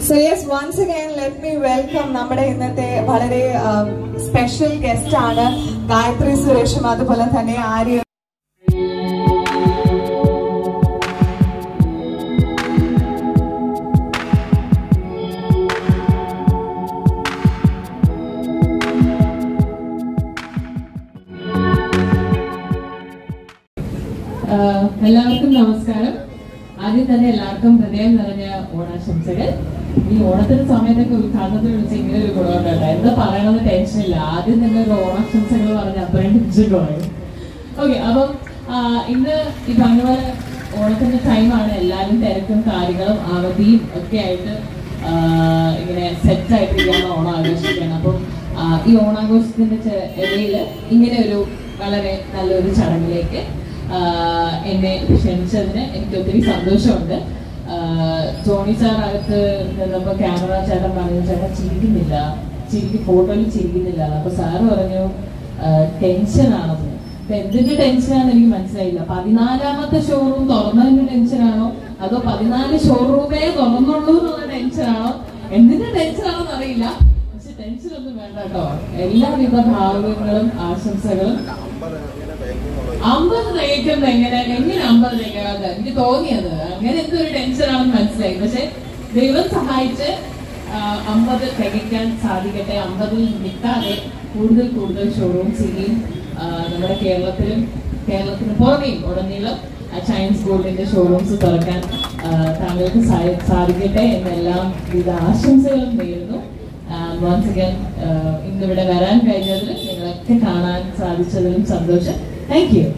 so yes once again let me welcome നമ്മുടെ ഇന്നത്തെ വളരെ സ്പെഷ്യൽ ഗസ്റ്റ് ആണ് ഗായത്രി സുരേഷും അതുപോലെ തന്നെ ആര്യ ആഹ് എല്ലാവർക്കും നമസ്കാരം ആദ്യം തന്നെ എല്ലാവർക്കും ഹൃദയം നിറഞ്ഞ ഓണാശംസകൾ ഈ ഓണത്തിന് സമയത്തൊക്കെ ഉദ്ഘാടനത്തിൽ വിളിച്ച ഇങ്ങനെ ഒരു ഗുണമുണ്ട് എന്താ പറയണമെന്ന് ടെൻഷൻ ഇല്ല ആദ്യം തന്നെ ഒരു ഓണാശംസകൾ പറഞ്ഞ് അത്രയും ടെൻഷൻ കുറയും ഓക്കെ അപ്പം ആഹ് ഇന്ന് ഈ പറഞ്ഞ പോലെ ഓണത്തിന്റെ ടൈമാണ് എല്ലാവരും തിരക്കും കാര്യങ്ങളും അവധിയും ഒക്കെ ആയിട്ട് ആഹ് ഇങ്ങനെ സെറ്റ് ആയിട്ടിരിക്കുകയാണ് ഓണം ആഘോഷിക്കുകയാണ് അപ്പം ആഹ് ഈ ഓണാഘോഷത്തിന്റെ ചെ- ഇടയിൽ ഇങ്ങനെ ഒരു വളരെ നല്ലൊരു ചടങ്ങിലേക്ക് ആഹ് എന്നെ ക്ഷണിച്ചതിന് എനിക്ക് ഒത്തിരി സന്തോഷമുണ്ട് ആഹ് ജോണി സാർ അകത്ത് നിന്നപ്പോ ക്യാമറ ചേട്ടൻ പറഞ്ഞു ചേട്ടൻ ചിരിക്കുന്നില്ല ചിരിക്ക് ഫോട്ടോയിൽ ചിരിക്കുന്നില്ല അപ്പൊ സാറ് പറഞ്ഞു ടെൻഷൻ ആണെന്ന് അപ്പൊ എന്തിന്റെ ടെൻഷനാണെന്ന് എനിക്ക് മനസ്സിലായില്ല പതിനാലാമത്തെ ഷോറൂം തുറന്നതിന്റെ ടെൻഷനാണോ അതോ പതിനാല് ഷോറൂമേ തുറന്നുള്ളൂ എന്നുള്ള ടെൻഷനാണോ എന്തിന്റെ ടെൻഷനാണെന്ന് അറിയില്ല പക്ഷെ ടെൻഷൻ ഒന്നും വേണ്ട കേട്ടോ എല്ലാവിധ ഭാവങ്ങളും ആശംസകളും അമ്പത് തികയ്ക്കുന്നത് എങ്ങനെ എങ്ങനെ അമ്പത് തികയാതെ എനിക്ക് തോന്നിയത് അങ്ങനെ എന്തൊരു ടെൻഷനാണെന്ന് മനസ്സിലായി പക്ഷെ ദൈവം സഹായിച്ച് ആ, അമ്പത് തികയ്ക്കാൻ സാധിക്കട്ടെ അമ്പതിൽ നിൽക്കാതെ കൂടുതൽ കൂടുതൽ ഷോറൂംസ് ഇനിയും ആ, നമ്മുടെ കേരളത്തിലും കേരളത്തിന് പുറമേയും ഉടനീളം ചൈനീസ് ഗോൾഡിന്റെ ഷോറൂംസ് തുറക്കാൻ ആ, താങ്കൾക്ക് സാ- സാധിക്കട്ടെ എന്നെല്ലാം വിവിധ ആശംസകളും നേരുന്നു വൺസ് അഗൈൻ ഇന്നിവിടെ വരാൻ കഴിഞ്ഞതിൽ നിങ്ങളൊക്കെ കാണാൻ സാധിച്ചതിലും സന്തോഷം താങ്ക് യു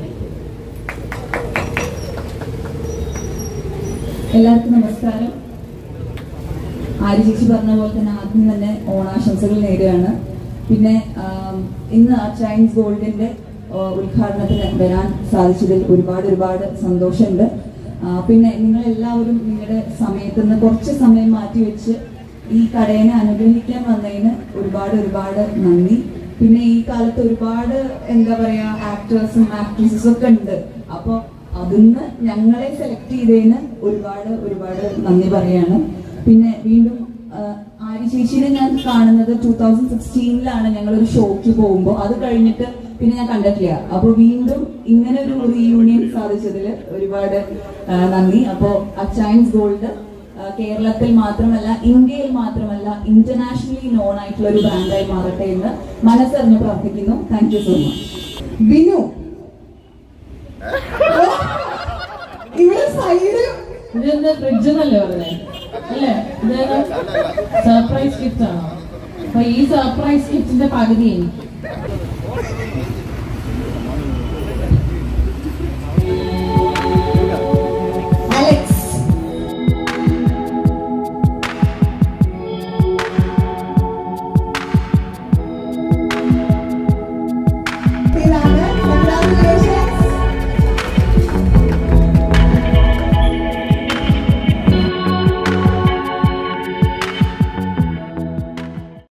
എല്ലാവർക്കും നമസ്കാരം ആര്യ ചേച്ചി പറഞ്ഞ പോലെ തന്നെ ആദ്യം തന്നെ ഓണാശംസകൾ നേരുകയാണ് പിന്നെ ആം, ഇന്ന് ആ ചൈനീസ് ഗോൾഡിന്റെ ആ, ഉദ്ഘാടനത്തിന് വരാൻ സാധിച്ചതിൽ ഒരുപാട് ഒരുപാട് സന്തോഷമുണ്ട് ആ, പിന്നെ നിങ്ങൾ എല്ലാവരും നിങ്ങളുടെ സമയത്ത് നിന്ന് കുറച്ച് സമയം മാറ്റി വെച്ച് ഈ കടയെ അനുഗ്രഹിക്കാൻ വന്നതിന് ഒരുപാട് ഒരുപാട് നന്ദി പിന്നെ ഈ കാലത്ത് ഒരുപാട് എന്താ പറയാ ആക്ടേഴ്സും ആക്ട്രസസും ഒക്കെ ഉണ്ട് അപ്പൊ അതിന്ന് ഞങ്ങളെ സെലക്ട് ചെയ്തതിന് ഒരുപാട് ഒരുപാട് നന്ദി പറയാണ് പിന്നെ വീണ്ടും ആ, ആര്യ ചേച്ചിനെ ഞാൻ കാണുന്നത് ടൂ തൗസൻഡ് സിക്സ്റ്റീനിലാണ് ഞങ്ങൾ ഒരു ഷോക്ക് പോകുമ്പോൾ അത് കഴിഞ്ഞിട്ട് പിന്നെ ഞാൻ കണ്ടിട്ടില്ല അപ്പൊ വീണ്ടും ഇങ്ങനെ ഒരു റീയൂണിയൻ സാധിച്ചതിൽ ഒരുപാട് ആ, നന്ദി അപ്പോ അച്ചൈൻസ് ഗോൾഡ് ആ, കേരളത്തിൽ മാത്രമല്ല ഇന്ത്യയിൽ മാത്രമല്ല ഇന്റർനാഷണലി നോൺ ആയിട്ടുള്ള ഒരു ബ്രാൻഡായി മാറട്ടെ എന്ന് മനസ്സറിഞ്ഞ് പ്രാർത്ഥിക്കുന്നു thank you so much Binu ഇവിടെ സൈഡ് ഇതെന്താ ഫ്രിഡ്ജ് എന്നല്ലേ പറഞ്ഞേ അല്ലേ ഇതേതാ സർപ്രൈസ് ഗിഫ്റ്റ് ആണോ അപ്പൊ ഈ സർപ്രൈസ് ഗിഫ്റ്റിന്റെ പകുതി എനിക്ക്